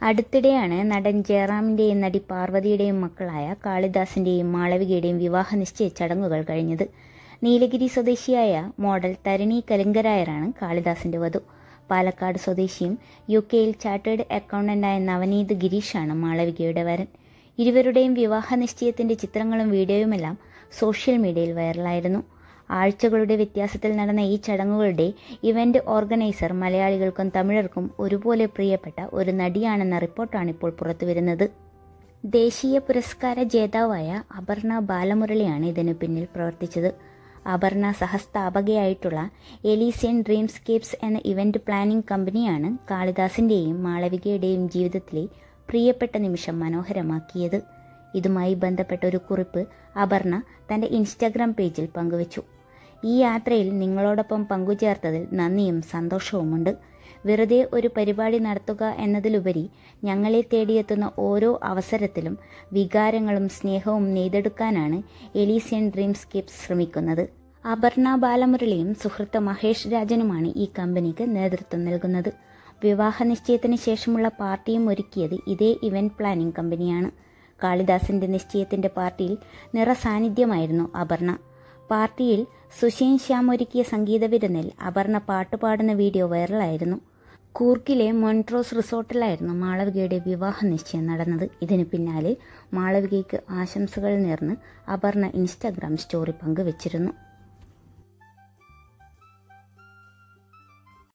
അടുത്തിടെയാണ് നടൻ ജയറാമിന്റെയും നടി പാർവതിയുടെയും മക്കളായ കാളിദാസിന്റെയും മാളവികയുടെയും വിവാഹ നിശ്ചയ ചടങ്ങുകൾ കഴിഞ്ഞത് നീലഗിരി സ്വദേശിയായ മോഡൽ തരണി കലിംഗരായരാണ് കാളിദാസിന്റെ വധു പാലക്കാട് സ്വദേശിയും യു കെയിൽ ചാർട്ടേഡ് അക്കൗണ്ടന്റായ നവനീത് ഗിരീഷാണ് മാളവികയുടെ വരൻ ഇരുവരുടെയും വിവാഹ നിശ്ചയത്തിന്റെ ചിത്രങ്ങളും വീഡിയോയുമെല്ലാം സോഷ്യൽ മീഡിയയിൽ വൈറലായിരുന്നു ആഴ്ചകളുടെ വ്യത്യാസത്തിൽ നടന്ന ഈ ചടങ്ങുകളുടെ ഇവന്റ് ഓർഗനൈസർ മലയാളികൾക്കും തമിഴർക്കും ഒരുപോലെ പ്രിയപ്പെട്ട ഒരു നടിയാണെന്ന റിപ്പോർട്ടാണ് ഇപ്പോൾ പുറത്തുവരുന്നത് ദേശീയ പുരസ്കാര ജേതാവായ അപർണ ബാലമുരളിയാണ് ഇതിനു പിന്നിൽ പ്രവർത്തിച്ചത് അപർണ സഹസ്ഥാപകയായിട്ടുള്ള എലീസിയൻ ഡ്രീംസ്കേപ്സ് എന്ന ഇവന്റ് പ്ലാനിംഗ് കമ്പനിയാണ് കാളിദാസിന്റെയും മാളവികയുടെയും ജീവിതത്തിലെ പ്രിയപ്പെട്ട നിമിഷം മനോഹരമാക്കിയത് ഇതുമായി ബന്ധപ്പെട്ട ഒരു കുറിപ്പ് അപർണ തന്റെ ഇൻസ്റ്റഗ്രാം പേജിൽ പങ്കുവച്ചു ഈ യാത്രയിൽ നിങ്ങളോടൊപ്പം പങ്കുചേർത്തതിൽ നന്ദിയും സന്തോഷവുമുണ്ട് വെറുതെ ഒരു പരിപാടി നടത്തുക എന്നതിലുപരി ഞങ്ങളെ തേടിയെത്തുന്ന ഓരോ അവസരത്തിലും വികാരങ്ങളും സ്നേഹവും നെയ്തെടുക്കാനാണ് എലീസിയൻ ഡ്രീംസ്കേപ്സ് ശ്രമിക്കുന്നത് അപർണ ബാലമുരളിയും സുഹൃത്ത് മഹേഷ് രാജനുമാണ് ഈ കമ്പനിക്ക് നേതൃത്വം നൽകുന്നത് വിവാഹ നിശ്ചയത്തിന് ശേഷമുള്ള പാർട്ടിയും ഒരുക്കിയത് ഇതേ ഇവന്റ് പ്ലാനിംഗ് കമ്പനിയാണ് കാളിദാസിന്റെ നിശ്ചയത്തിന്റെ പാർട്ടിയിൽ നിറസാന്നിധ്യമായിരുന്നു അപർണ പാർട്ടിയിൽ സുഷീൻ ശ്യാം ഒരുക്കിയ സംഗീത വിരുന്നിൽ അപർണ പാട്ടുപാടുന്ന വീഡിയോ വൈറലായിരുന്നു കൂർക്കിലെ മൊൺട്രോസ് റിസോർട്ടിലായിരുന്നു മാളവികയുടെ വിവാഹ നിശ്ചയം നടന്നത് ഇതിന് പിന്നാലെ മാളവികയ്ക്ക് ആശംസകൾ നേർന്ന് അപർണ ഇൻസ്റ്റാഗ്രാം സ്റ്റോറി പങ്കുവച്ചിരുന്നു